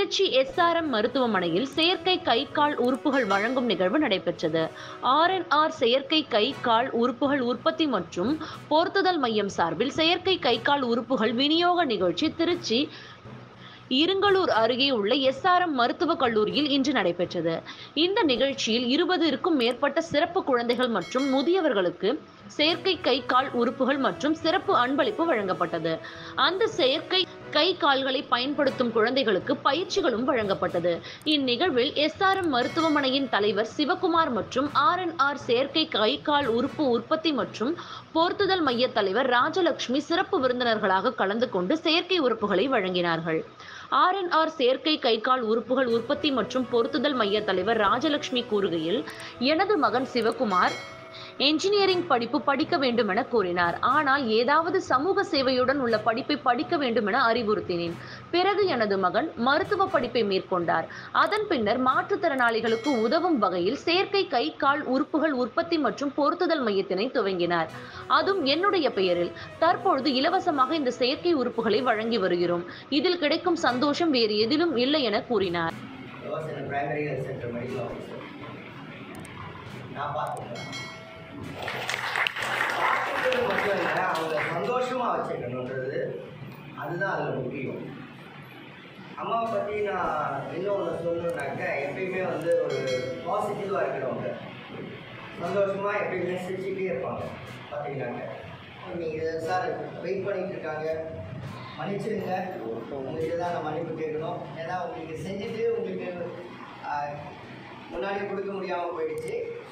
Trichy SRM மருத்துவமனையில் செயற்கை கை கால் உறுப்புகள் வழங்கும் நிகழ்வு நடைபெற்றது ஆர்என்ஆர் செயற்கை கை கால் உறுப்புகள் உற்பத்தி மற்றும் பொருத்துதல் மையம் சார்பில் செயற்கை கை கால் உறுப்புகள் விநியோக நிகழ்ச்சி திருச்சி இருங்கலூர் அருகே உள்ள எஸ்ஆர்எம் மருத்துவக் கல்லூரியில் இன்று நடைபெற்றது இந்த நிகழ்ச்சியில் இருபதிற்கும் மேற்பட்ட சிறப்பு குழந்தைகள் மற்றும் முதியவர்களுக்கு செயற்கை கை கால் உறுப்புகள் மற்றும் சிறப்பு அன்பளிப்பு வழங்கப்பட்டது அந்த செயற்கை கை கால்களை பயன்படுத்தும் குழந்தைகளுக்கு பயிற்சிகளும் வழங்கப்பட்டது இந்நிகழ்வில் எஸ்ஆர்எம் மருத்துவமனையின் தலைவர் சிவகுமார் மற்றும் ஆர்என்ஆர் செயற்கை கை கால் உறுப்பு உற்பத்தி மற்றும் போர்த்துதல் மைய தலைவர் ராஜலட்சுமி சிறப்பு விருந்தினர்களாக கலந்து கொண்டு செயற்கை உறுப்புகளை வழங்கினார்கள் ஆர்என்ஆர் செயற்கை கைகால் உறுப்புகள் உற்பத்தி மற்றும் பொருத்துதல் மைய தலைவர் ராஜலட்சுமி கூறுகையில் எனது மகன் சிவகுமார் என்ஜினியரிங் படிப்பு படிக்க வேண்டும் என கூறினார் ஆனால் ஏதாவது சமூக சேவையுடன் உள்ள படிப்பை படிக்க வேண்டும் என அறிவுறுத்தினேன் பிறகு எனது மகன் மருத்துவ படிப்பை மேற்கொண்டார் அதன் பின்னர் மாற்றுத்திறனாளிகளுக்கு உதவும் வகையில் செயற்கை கை கால் உறுப்புகள் உற்பத்தி மற்றும் பொருத்துதல் மையத்தினை துவங்கினார் அதுவும் என்னுடைய பெயரில் தற்பொழுது இலவசமாக இந்த செயற்கை உறுப்புகளை வழங்கி வருகிறோம் இதில் கிடைக்கும் சந்தோஷம் வேறு எதிலும் இல்லை என கூறினார் I was in a primary health center medical officer. நான் பார்த்துக்கிறேன் பார்த்துக்கிறது மட்டும் இல்லை அவங்க சந்தோஷமாக வச்சுக்கணுன்றது அதுதான் அதில் முக்கியம் அம்மாவை பற்றி நான் இன்னும் ஒன்று சொல்லணுன்னாக்க எப்பயுமே வந்து ஒரு பாசிட்டிவாக இருக்கிறவங்க சந்தோஷமாக எப்பயுமே சிரிச்சுட்டே இருப்பாங்க பார்த்தீங்கன்னாக்க நீங்கள் சார் வெயிட் பண்ணிட்டு இருக்காங்க மன்னிச்சிடுங்க உங்கள்கிட்ட தான் நான் மன்னிப்பு கேட்கணும் ஏன்னா உங்களுக்கு செஞ்சுட்டு உங்களுக்கு ஆஹ், முன்னாடி கொடுக்க முடியாமல் போயிடுச்சு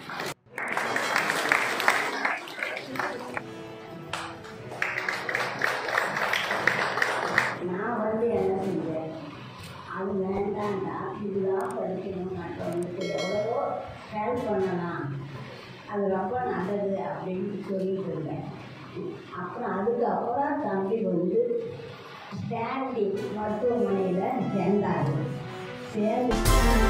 நான் வந்து என்ன செஞ்சேன் அது வேண்டாம்டா இதுதான் படிக்கணும் மற்றவங்களுக்கு எவ்வளவோ ஹெல்ப் பண்ணலாம் அது ரொம்ப நல்லது அப்படின்னு சொல்லிட்டு இருந்தேன் அப்புறம் அதுக்கப்புறம் தம்பி வந்து ஸ்டான்லி மருத்துவமனையில் சேர்ந்தாரு சேர்ந்து